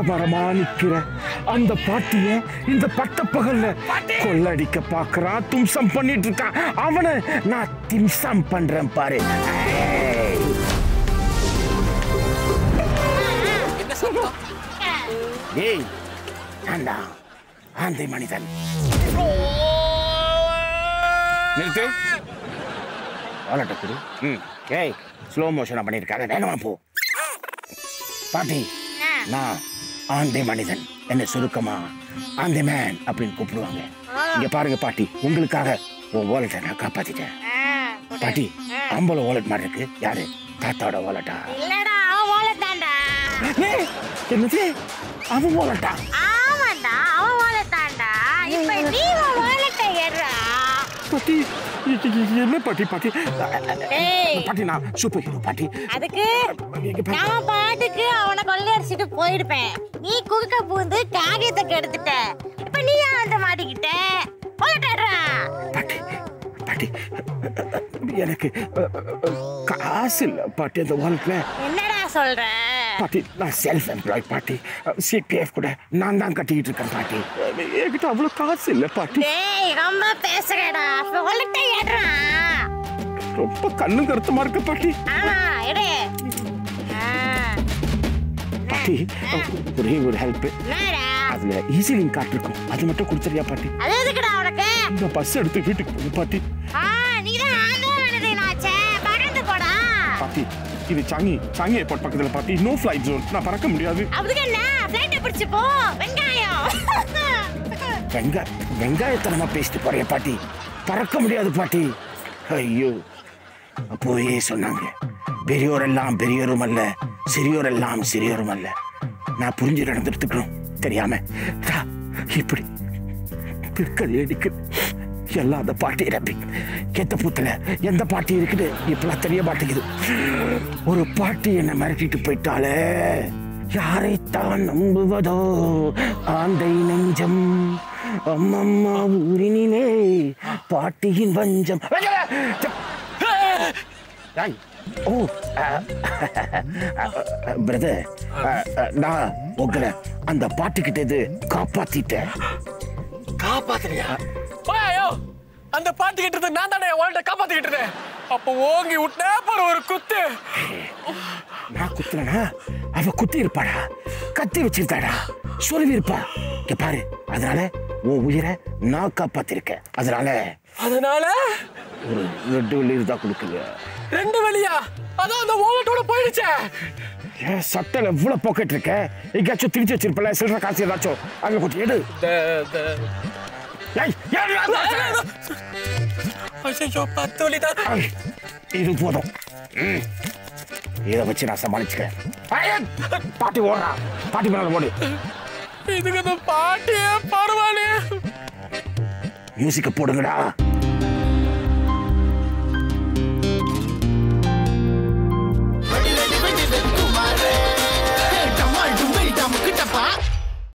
மரமா நிக்கிற அந்த பாட்டிய இந்த பட்டப்பகல்ல கொள்ளடிக்க பாக்குறான் தும்சம் பண்ணிட்டு இருக்கான் அவனை நான் திம்சம் பண்றேன் பாரு ஏய். என்ன சத்தம் ஏய் ஆண்டா ஆந்தை மனிதன் நிறுத்து வாலட்ட குடு ம் ஏய் ஸ்லோ மோஷனா பண்ணியிருக்காங்க வேகமா போ பாட்டி நான் ஆந்தை மனிதன் என்ன சுருக்கமா ஆந்தை மேன் அப்படின்னு கூப்பிடுவாங்க இங்க பாருங்க பாட்டி உங்களுக்காக உன் வாலெட்டை நான் காப்பாத்திட்டேன் பாட்டி அம்பல வாலெட் மாதிரி இருக்கு யாரு தாத்தாவோட வாலெட்டா இல்லடா அவன் வாழத்தான்டா ஏய், என்னது அவன் வாலெட்டா ஆமாண்டா அவன் வாழத்தான்டா இப்ப நீ உன் வாழத்தை ஏறா பாட்டி இ- இ- இ- என்ன பாட்டி பாட்டி ஏய் பாட்டி நான் சூப்பர் ஹீரோ பாட்டி அதுக்கு இங்க பாரு. நான் பாட்டுக்கு அவனை கொள்ளையடிச்சிட்டு போயிருப்பேன் நீ குறுக்க பூந்து காகியத்தை கெடுத்துட்ட இப்ப நீ அந்த மாட்டிக்கிட்ட வாழட்டா பாட்டி பாட்டி எனக்கு அ, அ, காசு இல்லை பாட்டி அந்த வாலெட்ல என்னடா சொல்ற பாட்டி நான் செல்ஃப் எம்ப்ளாய் பாட்டி சிபிஎஃப் கூட நான் தான் கட்டிக்கிட்டு இருக்கேன் பாட்டி என்கிட்ட அவ்வளோ காசு இல்லை பாட்டி டேய் ரொம்ப பேசுறடா வாழட்டை ஏறா ரொம்ப கண்ணும் கருத்துமா இருக்கு பாட்டி ஆமா எடு ஆ, பாட்டி ஒரே ஒரு ஹெல்ப் என்னடா அதுல ஈஸி லிங்க் கார்டு இருக்கும் அது மட்டும் கொடுத்துறியா பாட்டி அது எதுக்குடா உனக்கு இந்த பஸ் எடுத்து வீட்டுக்கு போகுது பாட்டி ஆ நீதான் ஆண்டே மனிதனாச்சே பறந்து போடா பாட்டி இது சாங்கி சாங்கி ஏர்போர்ட் பக்கத்துல பாட்டி நோ ஃபிளைட் ஜோன் நான் பறக்க முடியாது அதுக்கு என்ன ஃப்ளைட்டை பிடிச்சு போ வெங்காயம் வெங்காய வெங்காயத்தனமா பேசிட்டு போறிய பாட்டி பறக்க முடியாது பாட்டி ஐயோ அப்போயே சொன்னாங்க பெரியோர் எல்லாம் பெரியோரும் அல்ல சிறியோர் எல்லாம் சிறியோரும் அல்ல நான் புரிஞ்சு நடந்துட்டுக்கணும் தெரியாம தா, இப்படி பிற்கதி அடிக்கு எல்லாம் அந்த பாட்டி ரப்பி எந்த பூத்துல எந்த பாட்டி இருக்குது இப்பெல்லாம் தெரிய மாட்டேங்குது ஒரு பாட்டி என்னை மிரட்டிட்டு போயிட்டாலே யாரைத்தான் நம்புவதோ ஆந்தை நெஞ்சம் அம்மம்மா ஊரினிலே பாட்டியின் வஞ்சம் ஏய், ஓ பிரதர் நான் உங்களை அந்த பாட்டுக்கிட்ட இது காப்பாத்திட்டேன் காப்பாத்துறியா ஐயோ அந்த பாட்டு கிட்டது நான் தானே உன்கிட்ட காப்பாத்திக்கிட்டு இருந்தேன் அப்போ ஓங்கி விட்டே பாரு ஒரு குத்து நான் குத்துறனா அவ குத்தி இருப்பாடா கத்தி வச்சிருந்தாடா சொல்லி இருப்பா இங்க பாரு அதனால உன் உயிரை நான் காப்பாத்திருக்கேன் அதனால அதனால ஒரு ரெண்டு வெள்ளி இருந்தா கொடுக்கல ரெண்டு வழியா அதான் அந்த ஓலட்டோட போயிடுச்சே ஏன் சட்டையில இவ்வளவு பாக்கெட் இருக்க எங்கேயாச்சும் திரிச்சு வச்சிருப்பல சில்லற காசு ஏதாச்சும் அங்க கொஞ்சம் எடு ஏய், ஏறு, ஏறு, ஏறு. ஐயோ பத்து வழி தான் ஐய், இது போதும் ம். இதை வச்சு நான் சமாளிச்சுக்கிறேன் ஐயா, பாட்டி ஓடுறா பாட்டி மேல ஓடு இதுக்கு அந்த பாட்டியே பரவாயில்லையே மியூசிக்க போடுங்கடா